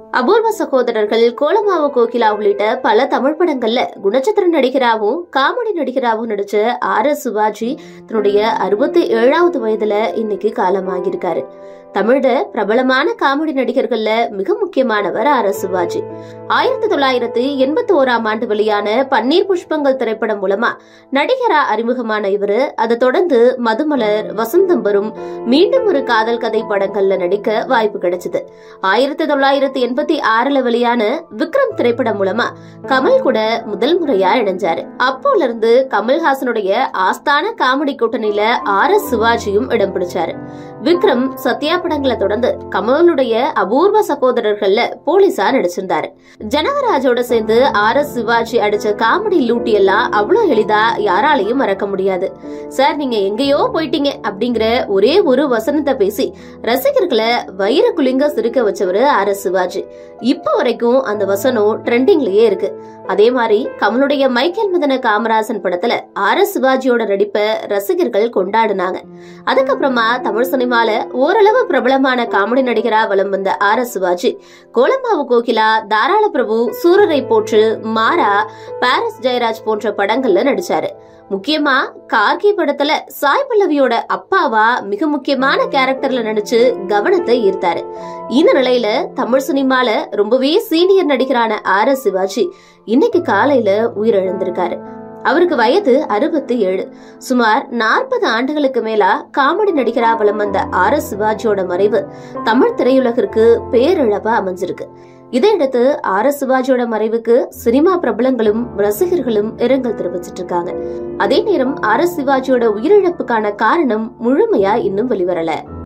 அபூர்வ சகோதரர்கள் கோலமாவு கோகிலா உள்ளிட்ட பல தமிழ் படங்கள்ல குணச்சித்திர நடிகராகவும் காமெடி நடிகராகவும் நடிச்ச ஆர் எஸ் சிவாஜி தன்னுடைய அறுபத்தி ஏழாவது வயதுல இன்னைக்கு காலமாகியிருக்காரு தமிழ்ல பிரபலமான காமெடி நடிகர்கள்ல மிக முக்கியமானவர் ஆர் எஸ் சிவாஜி ஆயிரத்தி தொள்ளாயிரத்தி எண்பத்தி ஓராம் ஆண்டு வெளியான பன்னீர் புஷ்பங்கள் திரைப்படம் மூலமா நடிகரா அறிமுகமான இவரு அதை தொடர்ந்து மதுமலர் வசந்தம் வரும் மீண்டும் ஒரு காதல் கதை படங்கள்ல நடிக்க வாய்ப்பு கிடைச்சது ஆயிரத்தி தொள்ளாயிரத்தி எண்பத்தி ஆறுல வெளியான விக்ரம் திரைப்படம் மூலமா கமல் கூட முதல் முறையா இணைஞ்சாரு அப்போல இருந்து கமல்ஹாசனுடைய ஆஸ்தான காமெடி கூட்டணியில ஆர் எஸ் சிவாஜியும் இடம் பிடிச்சாரு விக்ரம் சத்யா படங்களை தொடர்ந்து கமலுடைய அபூர்வ சகோதரர்கள்ல போலீஸா நடிச்சிருந்தாரு ஜனகராஜோட சேர்ந்து ஆர் எஸ் சிவாஜி அடிச்ச காமெடி லூட்டி எல்லாம் அவ்வளவு எளிதா யாராலையும் மறக்க முடியாது சார் நீங்க எங்கேயோ போயிட்டீங்க அப்படிங்கிற ஒரே ஒரு வசனத்தை பேசி ரசிகர்களை வயிற குலிங்க சிரிக்க வச்சவரு ஆர் எஸ் சிவாஜி இப்ப வரைக்கும் அந்த வசனம் ட்ரெண்டிங்லயே இருக்கு அதே மாதிரி கமலுடைய மைக்கேல் மதன காமராசன் படத்துல ஆர் எஸ் சிவாஜியோட நடிப்பை ரசிகர்கள் கொண்டாடினாங்க அதுக்கப்புறமா தமிழ் சினிமால ஓரளவு பிரபலமான காமெடி நடிகரா வலம் வந்த ஆர் எஸ் சிவாஜி கோலமாவு கோகிலா தாராள பிரபு சூரரை போற்று மாறா பாரிஸ் ஜெயராஜ் போன்ற படங்கள்ல நடிச்சாரு முக்கியமா கார்கி படத்துல சாய் பல்லவியோட அப்பாவா மிக முக்கியமான கேரக்டர்ல நடிச்சு கவனத்தை ஈர்த்தாரு இந்த நிலையில தமிழ் சினிமால ரொம்பவே சீனியர் நடிகரான ஆர் எஸ் சிவாஜி இன்னைக்கு காலையில உயிரிழந்திருக்காரு அவருக்கு வயது அறுபத்தி ஏழு சுமார் நாற்பது ஆண்டுகளுக்கு மேலா காமெடி நடிகரா வலம் வந்த ஆர் எஸ் சிவாஜியோட மறைவு தமிழ் திரையுலகிற்கு பேரிழப்பா அமைஞ்சிருக்கு இதையடுத்து ஆர் எஸ் சிவாஜியோட மறைவுக்கு சினிமா பிரபலங்களும் ரசிகர்களும் இரங்கல் தெரிவிச்சிட்டு இருக்காங்க அதே நேரம் ஆர் எஸ் சிவாஜியோட உயிரிழப்புக்கான காரணம் முழுமையா இன்னும் வெளிவரல